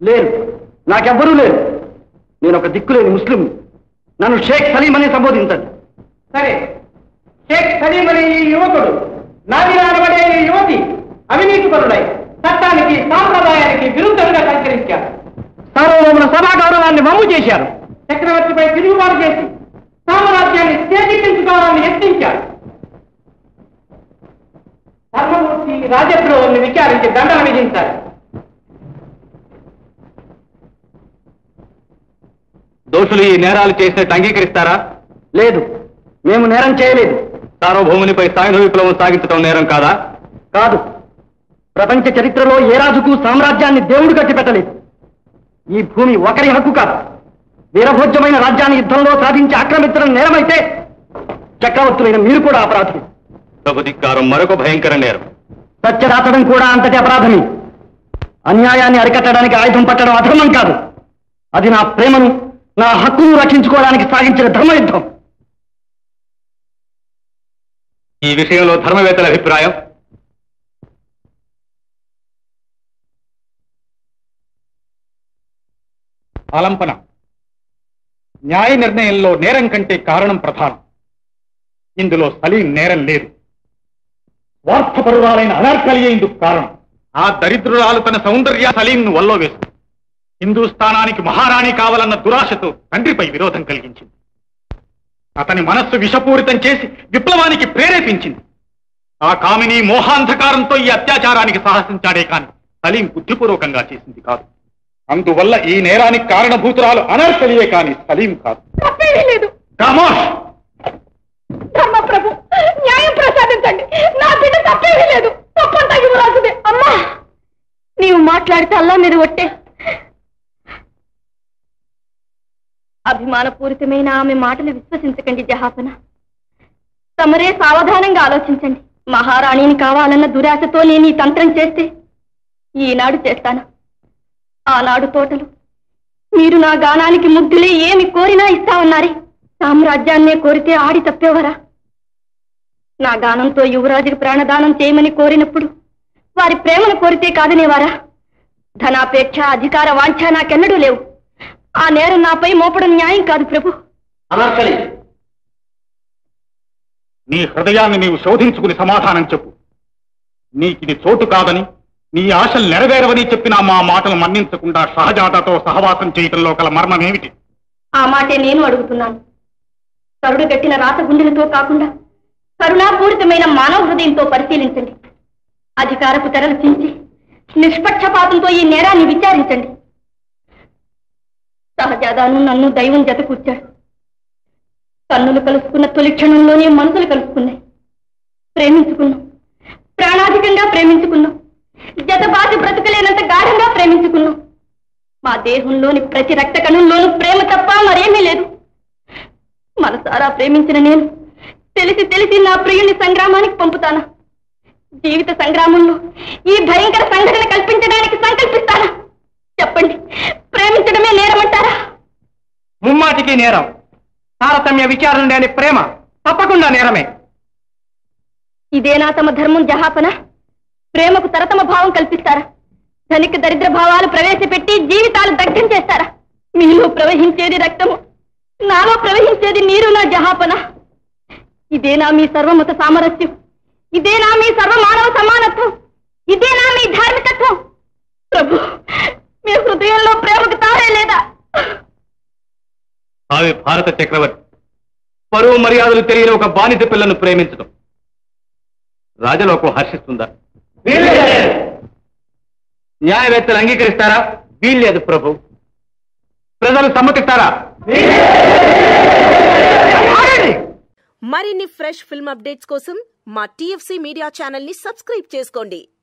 లేరు నాకెవ్వరూ లేరు నేను ఒక దిక్కులేని ముస్లిం నన్ను షేక్ సలీం అని సంబోధించండి సరే షేక్ సలీం అనే ఈ యువకుడు నాదిరా అనబడే ఈ యువతి అవినీతిపరుడై చట్టానికి సాంప్రదాయానికి విరుద్ధంగా సంచరించారు సార్వభౌముల సభా గౌరవాన్ని వమ్ము చేశారు చక్రవర్తిపై తిరుగుబాటు చేసి సామ్రాజ్యాన్ని చేజిక్కించుకోవాలని యత్నించారు ధర్మమూర్తి రాజద్రోహాన్ని విచారించి దండన విధించారు దోషులు ఈ నేరాలు చేసినట్టు అంగీకరిస్తారా లేదు మేము నేరం చేయలేదు సార్వభౌమునిపై సాయుధ విప్లవం సాగించడం నేరం కాదా కాదు ప్రపంచ చరిత్రలో ఏ రాజుకు సామ్రాజ్యాన్ని దేవుడు కట్టిపెట్టలేదు ఈ భూమి ఒకరి హక్కు కాదు వీరభోజ్యమైన రాజ్యాన్ని యుద్ధంలో సాధించి ఆక్రమించడం నేరమైతే చక్రవర్తులైన మీరు కూడా అపరాధి ప్రభుధిక్కారం మరొక భయంకర నేరం సత్యదాచడం కూడా అంతటి అపరాధమే అన్యాయాన్ని అరికట్టడానికి ఆయుధం పట్టడం అధర్మం కాదు అది నా ప్రేమను నా హక్కును రక్షించుకోవడానికి సాగించిన ధర్మయుద్ధం ఈ విషయంలో ధర్మవేత్తల అభిప్రాయం ఆలంపన న్యాయ నిర్ణయంలో నేరం కంటే కారణం ప్రధానం ఇందులో సలీం నేరం లేదు స్వార్థపరురాలైన అనార్కలియే ఇందుకు కారణం ఆ దరిద్రురాలు తన సౌందర్య సలీంను వల్లో వేస్తుంది హిందూస్థానానికి మహారాణి కావాలన్న దురాశతో తండ్రిపై విరోధం కలిగించింది అతని మనస్సు విషపూరితం చేసి విప్లవానికి ప్రేరేపించింది ఆ కామిని మోహాంధకారంతో ఈ అత్యాచారానికి సాహసించాడే కాని సలీం బుద్ధిపూర్వకంగా చేసింది కాదు అందువల్ల ఈ నేరానికి కారణభూతురాలు అనర్కలియే కాని సలీం కాదు తప్పేమీ లేదు కామోష్ ధర్మప్రభు న్యాయం ప్రసాదించండి నా బిడ్డ తప్పేమీ లేదు తప్పంతా యువరాజుదే అమ్మా నీవు మాట్లాడితే అల్లా మీద ఒట్టే అభిమానపూరితమైన ఆమె మాటలు విశ్వసించకండి జహాపన తమరే సావధానంగా ఆలోచించండి మహారాణిని కావాలన్న దురాశతో నేను ఈ తంత్రం చేస్తే ఈనాడు చేస్తాను ఆనాడు తోటలు మీరు నా గానానికి ముగ్ధులే ఏమి కోరినా ఇస్తామన్నారే సామ్రాజ్యాన్నే కోరితే ఆడి తప్పేవరా నా గానంతో యువరాజుకి ప్రాణదానం చేయమని కోరినప్పుడు వారి ప్రేమను కోరితే కాదనేవారా ధనాపేక్ష అధికార వాంఛ నాకెన్నడూ లేవు ఆ నేరం నాపై మోపడం న్యాయం కాదు ప్రభు అనార్కలి నీ హృదయాన్ని నీవు శోధించుకుని సమాధానం చెప్పు నీకిది చోటు కాదని నీ ఆశలు నెరవేరవని చెప్పిన మా మాటలు మన్నించకుండా షహజాదాతో సహవాసం చేయటంలో గల మర్మమేమిటి ఆ మాటే నేను అడుగుతున్నాను కరుడు గట్టిన రాత గుండెలతో కాకుండా కరుణాపూరితమైన మానవ హృదయంతో పరిశీలించండి అధికారపు తెరలు చించి నిష్పక్షపాతంతో ఈ నేరాన్ని విచారించండి సహజాదాను నన్ను దైవం జత కూర్చాడు కన్నులు కలుసుకున్న తొలి క్షణంలోనే మనసులు కలుసుకున్నాయి ప్రేమించుకున్నాం ప్రాణాధికంగా ప్రేమించుకున్నాం జతబాసి బ్రతకలేనంత గాఢంగా ప్రేమించుకున్నాం మా దేహంలోని ప్రతి రక్త కణంలోనూ ప్రేమ తప్ప మరేమీ లేదు మనసారా ప్రేమించిన నేను తెలిసి తెలిసి నా ప్రియుని సంగ్రామానికి పంపుతానా జీవిత సంగ్రామంలో ఈ భయంకర సంఘటన కల్పించడానికి సంకల్పిస్తానా చెప్పండి ప్రేమించడమే నేరమంటారా ముమ్మాటికి నేరం తారతమ్య విచారణ లేని ప్రేమ తప్పకుండా నేరమే ఇదేనా తమ ధర్మం జహాపన ప్రేమకు తరతమ భావం కల్పిస్తారా ధనిక దరిద్ర భావాలు ప్రవేశపెట్టి జీవితాలు దగ్ధం చేస్తారా మీలో ప్రవహించేది రక్తము నాలో ప్రవహించేది నీరు నా జహాపన ఇదేనా మీ సర్వమత సామరస్యం ఇదేనా మీ సర్వ మానవ సమానత్వం ఇదేనా మీ ధార్మికత్వం ప్రభు మీ హృదయంలో ప్రేమకు తారే లేదా ఆమె భారత చక్రవర్తి పరువు మర్యాదలు తెలియని ఒక బానిస పిల్లను ప్రేమించడం రాజలోకం హర్షిస్తుందా న్యాయవేత్తలు అంగీకరిస్తారా వీల్లేదు ప్రభు ప్రజలు సమ్మతిస్తారా మరిన్ని ఫ్రెష్ ఫిల్మ్ అప్డేట్స్ కోసం మా టీఎఫ్సీ మీడియా ఛానల్ ని సబ్స్క్రైబ్ చేసుకోండి